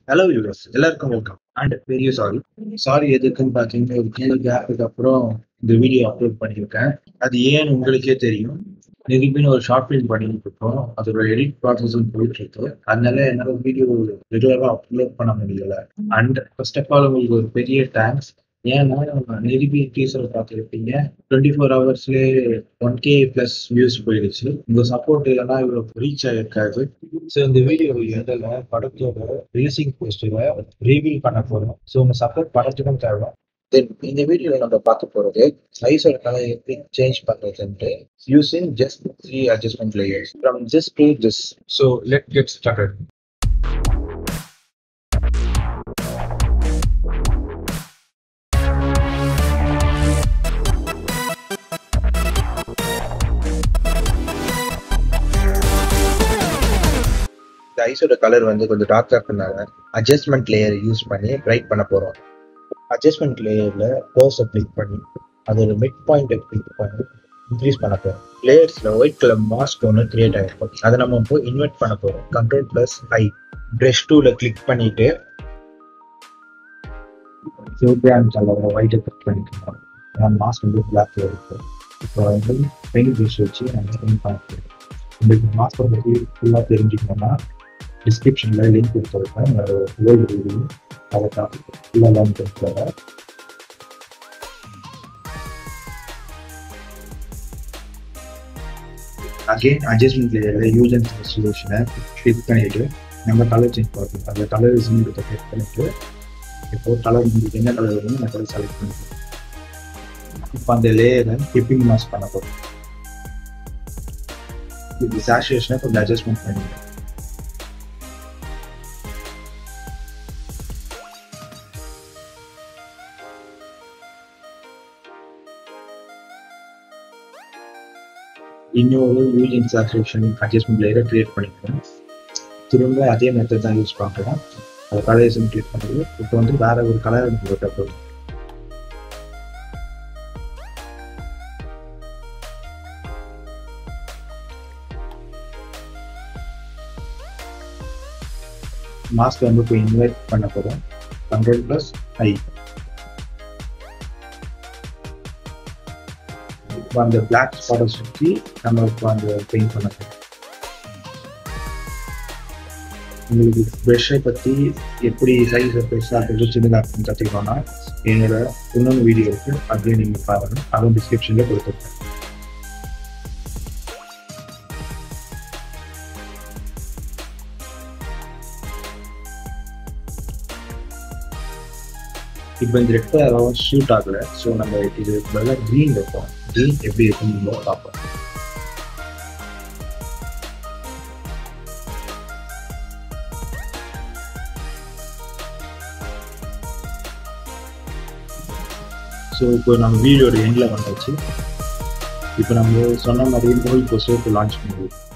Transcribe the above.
hello யூஎஸ் எல்லாருக்கும் welcome and பெரிய சாரி சாரி எதுக்குன்னு பார்த்தீங்கன்னா ஒரு சின்ன கேப்புக்கு அப்புறம் இந்த வீடியோ அப்லோட் பண்ணியிருக்கேன் அது ஏன்னு உங்களுக்கே தெரியும் நிரூபின்னு ஒரு ஷார்ட் ஃபிலிம் பண்ணிட்டு இருக்கோம் அதோட எடிட் ப்ராசஸும் போயிட்டு இருக்கு அதனால என்னால வீடியோ ரெகுலராக அப்லோட் பண்ண முடியல அண்ட் ஃபர்ஸ்ட் ஆஃப் ஆல் உங்களுக்கு ஒரு பெரிய தேங்க்ஸ் ஏன்னா நிருபி டீசர் பார்த்துருப்பீங்க டுவெண்ட்டி ஃபோர் ஹவர்ஸ்லேயே ஒன் கே ப்ளஸ் வியூஸ் போயிடுச்சு உங்க சப்போர்ட் இல்லைன்னா இவ்வளோ ரீச் ஆகிருக்காது ஸோ இந்த வீடியோ எதில் படத்தோட ரிலீசிங் போஸ்டரை ரீவீல் பண்ண போகிறோம் ஸோ உங்க சப்போர்ட் படத்துக்கும் தேவை தென் இந்த வீடியோவில் நம்ம பார்க்க போகிறது ஐஸோட கலர் எப்படி சேஞ்ச் பண்ணுறதுன்ட்டு using just three adjustment layers from just to this so let get started இந்த ஐஸோட கலர் வந்து கொஞ்சம் டார்க்காக இருக்கனால அட்ஜஸ்ட்மெண்ட் லேயர் யூஸ் பண்ணி பிரைட் பண்ண போகிறோம் அட்ஜஸ்ட்மெண்ட் லேயரில் க்ளோஸை கிளிக் பண்ணி அதோட மிட் பாயிண்ட்டை கிளிக் பண்ணி இன்க்ரீஸ் பண்ண போகிறோம் லேயர்ஸில் ஒயிட் கலர் மாஸ்க் ஒன்று கிரியேட் ஆகிருக்கும் அதை நம்ம இப்போ இன்வெர்ட் பண்ண போகிறோம் கண்ட்ரோல் ப்ளஸ் ஐ ப்ரெஷ் டூவில் கிளிக் பண்ணிவிட்டு சிவபிரான் கலர் ஒயிட்டை கிளிக் பண்ணிக்கலாம் நம்ம மாஸ்க் வந்து பிளாக்ல இருக்கு இப்போ வந்து பெயிண்ட் ப்ரஷ் வச்சு நம்ம பெயிண்ட் பண்ண போகிறோம் உங்களுக்கு மாஸ்கை பற்றி ஃபுல்லாக தெரிஞ்சுக்கணும்னா டிஸ்கிரிப்ஷனில் லிங்க் கொடுத்துருக்கேன் வேர்ல்டு ரிவ்யூ அதை பார்த்து ஃபுல்லாக லேர்ன் பண்ணிக்கலாம் அகெயின் அட்ஜஸ்ட்மெண்ட் லேயரில் யூஸ் அண்ட் சொல்யூஷனை கிளிக் பண்ணிவிட்டு நம்ம கலர் சேஞ்ச் பார்க்கணும் அந்த கலர் ரிசல்ட்டை கிளிக் பண்ணிவிட்டு இப்போ கலர் உங்களுக்கு என்ன கலர் வேணுமோ அந்த கலர் செலக்ட் பண்ணிக்கலாம் இப்போ அந்த லேயரை கிப்பிங் மாஸ்க் பண்ண போகிறோம் இது சேச்சுரேஷனை கொஞ்சம் அட்ஜஸ்ட்மெண்ட் பண்ணிக்கலாம் இன்னொரு யூஜின் சேச்சுரேஷன் அட்ஜஸ்ட்மெண்ட் லேயரை கிரியேட் பண்ணிக்கிறேன் திரும்ப அதே மெத்தட் தான் யூஸ் பண்ணுறேன் அது கலர்ஸும் கிளிக் பண்ணுறது இப்போ வந்து வேற ஒரு கலர் போட்ட போதும் மாஸ்க் வந்து இப்போ இன்வைட் பண்ண போகிறோம் கண்ட்ரோல் ப்ளஸ் ஐ இப்போ அந்த பிளாக் ஸ்பாட்டை சுற்றி நம்ம இப்போ அந்த பெயிண்ட் பண்ண போகிறோம் உங்களுக்கு ப்ரெஷ்ஷை பற்றி எப்படி சைஸை பெருசாக இருக்குது சின்னதாக இருக்குன்னு கற்றுக்கணும்னா என்னோட இன்னொன்று வீடியோ இருக்குது அதுலேயும் நீங்கள் பாருங்கள் அதுவும் டிஸ்கிரிப்ஷனில் கொடுத்துருக்கேன் இப்போ இந்த ரெட் கலர் ஷூட் ஆகலை ஸோ நம்ம இது பதிலாக க்ரீன் வைப்போம் க்ரீன் எப்படி இருக்குன்னு பார்ப்போம் ஸோ இப்போ நம்ம வீடியோட எண்டில் வந்தாச்சு இப்போ நம்ம சொன்ன மாதிரி மூவி போஸ்டர் இப்போ லான்ச் பண்ணுவோம்